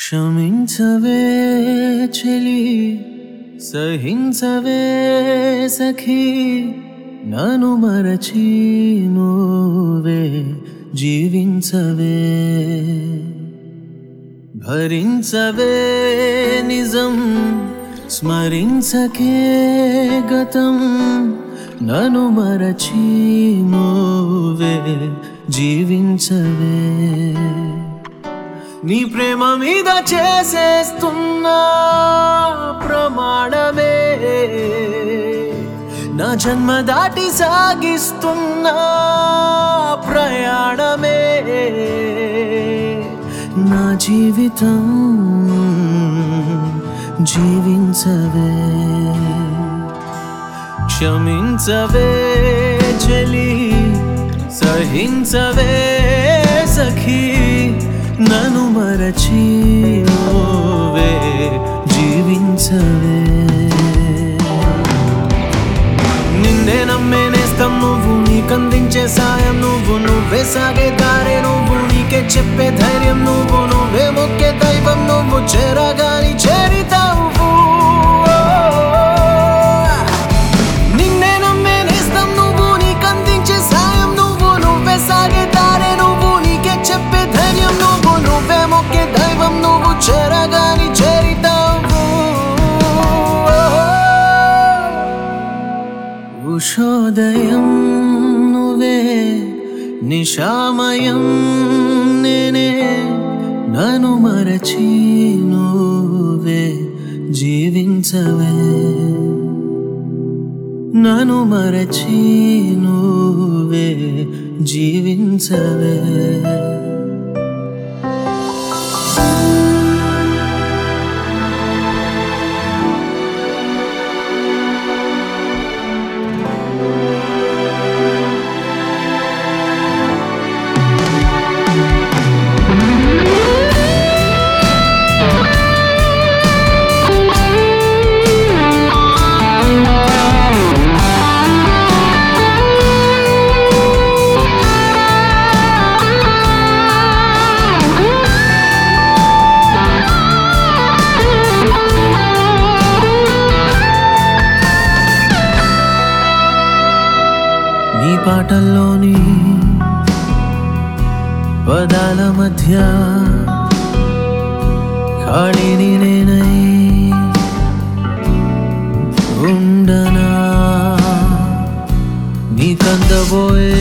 క్షమించవే చెలి సహించవే సఖీ నను మరచి నువ్వే జీవించవే భరించవే నిజం స్మరించకే గతం నను మరచి నువ్వే జీవించవే నీ ప్రేమ మీద చేసేస్తున్నా ప్రమాణమే నా జన్మ దాటి సాగిస్తున్నా ప్రయాణమే నా జీవితం జీవించవే క్షమించవే చలి సహించవే సఖీ నను మరచి ఓవే జీవించవే నిన్నే నమ్మేనేస్తం నువ్వు నీకందించే సాయం నువ్వు నువ్వే సాగే దారే నువ్వు నీకే చెప్పే ధైర్యం నువ్వు నువ్వే మొక్కే దైవం నువ్వు చేరగాని చేరితావు నిన్నే నమ్మేనేస్తం నువ్వు నీకందించే సాయం నువ్వు నువ్వే సాగే దారే నువ్వు నీకే చెప్పే ధైర్యం నువ్వు నువ్వే మొక్కే దైవం నువ్వు చేరగాని చేరితావు ఉషోదయం నువ్వే నిశామయం నేనే నను మరచి నువ్వే జీవించవే నను మరచి నువ్వే జీవించవే నీ పాటల్లోని పదాల మధ్య ఖాళీని నేనై ఉండనా నీ కందబోయే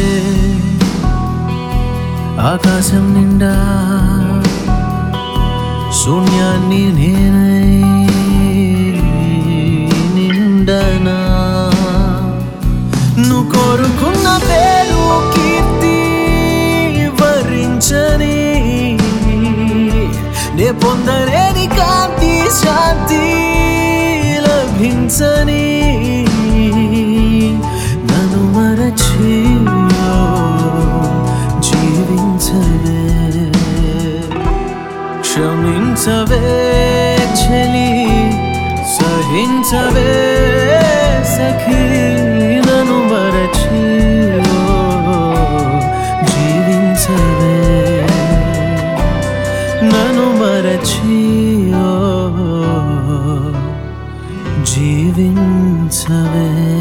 ఆకాశం నిండా శూన్యాన్ని నేనై నిండనా నువ్వు కోరుకున్న పేరు కీర్తి వరించని నే పొందలేని కాంతి శాంతి లభించని నన్ను మరచి ఓ, జీవించవే క్షమించవే చెలి సహించవే సఖీ నను మరచి ఓ, జీవించవే నను మరచి ఓ, జీవించవే